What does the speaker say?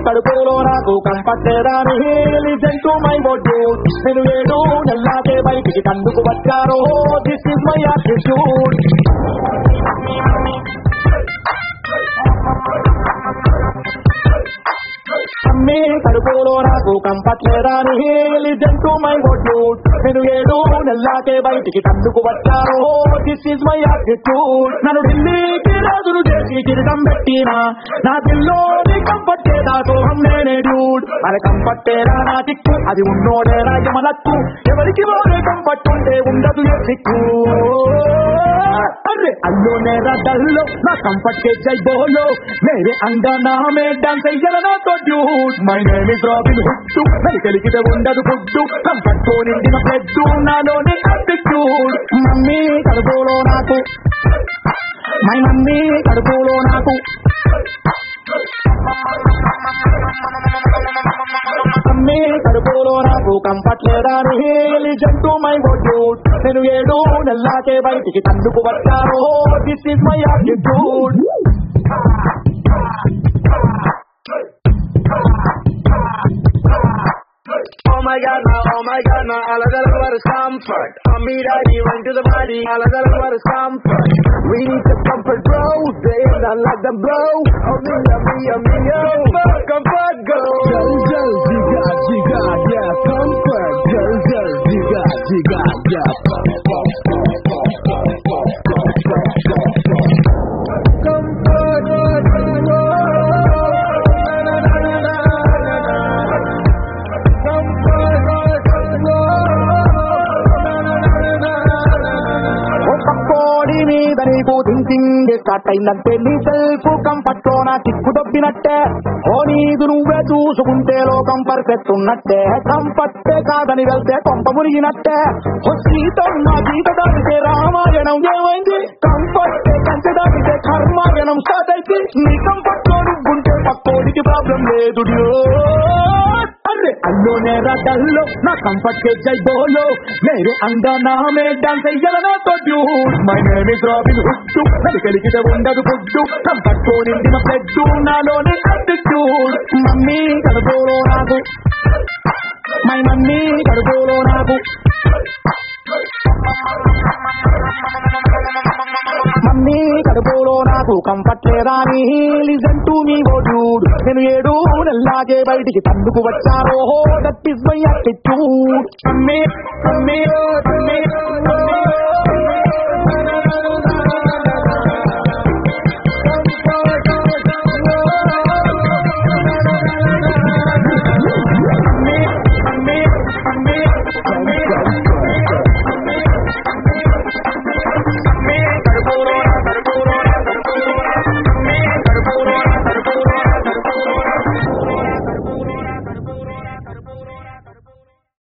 కడుపులో నాకు కంపట్టేరాని లిజన్ టు మై బొడ్డు నేను ఏడు నెల్లాకే బయటికి కందుకు వచ్చారో దిస్ ఇస్ మై యాటిట్యూడ్ అమ్మే కడుపులో నాకు కంపట్లేదని లిజన్ టు మై బొడ్డు నేను ఏడు నెల్లాకే బయటికి కందుకు వచ్చారో దిస్ ఇస్ మై యాటిట్యూడ్ నన్ను ఢిల్లీకి రాజును చేసి కిరీటం పెట్టినా నా దిల్లోని కంపట్టేదా సోహం నేనే డ్యూడ్ మరి కంపట్టేరా నా దిక్కు అది ఉన్నోడేరా యమలక్కు ఎవరికి వాడే కంపట్టుంటే ఉండదు ఏ దిక్కు అరే అల్లో నేరా డల్లో నా కంఫర్ట్ के जय बोलो मेरे अंगना में डांस అయ్యల నాతో dude my name is Robin Hood నన్ను కలిగితే ఉండదు ఫుడ్ కంఫర్ట్ తో నిండిన బ్లడ్ నాలోని అటిట్యూడ్ మమ్మీ కడుపులో నాకు మై మమ్మీ కడుపులో నాకు మమ్మీ కడుపులో నాకు కంఫర్ట్ లేదని లిజన్ టు మై బొడ్యూడ్ నేను ఏడు నెల్లాకే బయటికి తందుకు వచ్చాను this is my attitude Oh my god, now, oh my god, now, all of that what is comfort. On me, daddy, went to the body, all of that what is comfort. We need some comfort, bro. They ain't not like them, bro. Oh me, oh me, oh me, oh. Comfort, go. Girl, jiga, jiga, yeah, comfort. Girl, girl, jiga, jiga, yeah. ఒక కోడి మీద నీకు thinking start అయిందంటే నీ self comfort లో నా చిక్కు దొబ్బినట్టే ఓ నీదు నువ్వే చూసుకుంటే లోకం పర్ఫెక్ట్ ఉన్నట్టే కంఫర్ట్ కాదని వెళ్తే కొంప మునిగినట్టే ఓ సీతం నా గీత దాటితే రామాయణం ఏమైంది కంఫర్ట్ కంచె దాటితే కర్మాయణం స్టార్ట్ అయితే నీ కంఫర్ట్ లో నువ్వుంటే పక్కోడికి ప్రాబ్లం లేదు dude. అరే అల్లో నేరా డల్లో నా కంఫర్ట్ के जय बोलो मेरे अंगना में डांस అయ్యల నాతో dude my name is Robin Hood నన్ను కలిగితే ఉండదు ఫుడ్ కంఫర్ట్ తో నిండిన బ్లడ్ నాలోని అటిట్యూడ్ మమ్మీ కడుపులో నాకు మై మమ్మీ కడుపులో నాకు మమ్మీ కడుపులో నాకు కంఫర్ట్ లేదని listen to me oh dude నేను ఏడు నెల్లాగే బయటికి తందుకు వచ్చారో that is my attitude mummy mummy mummy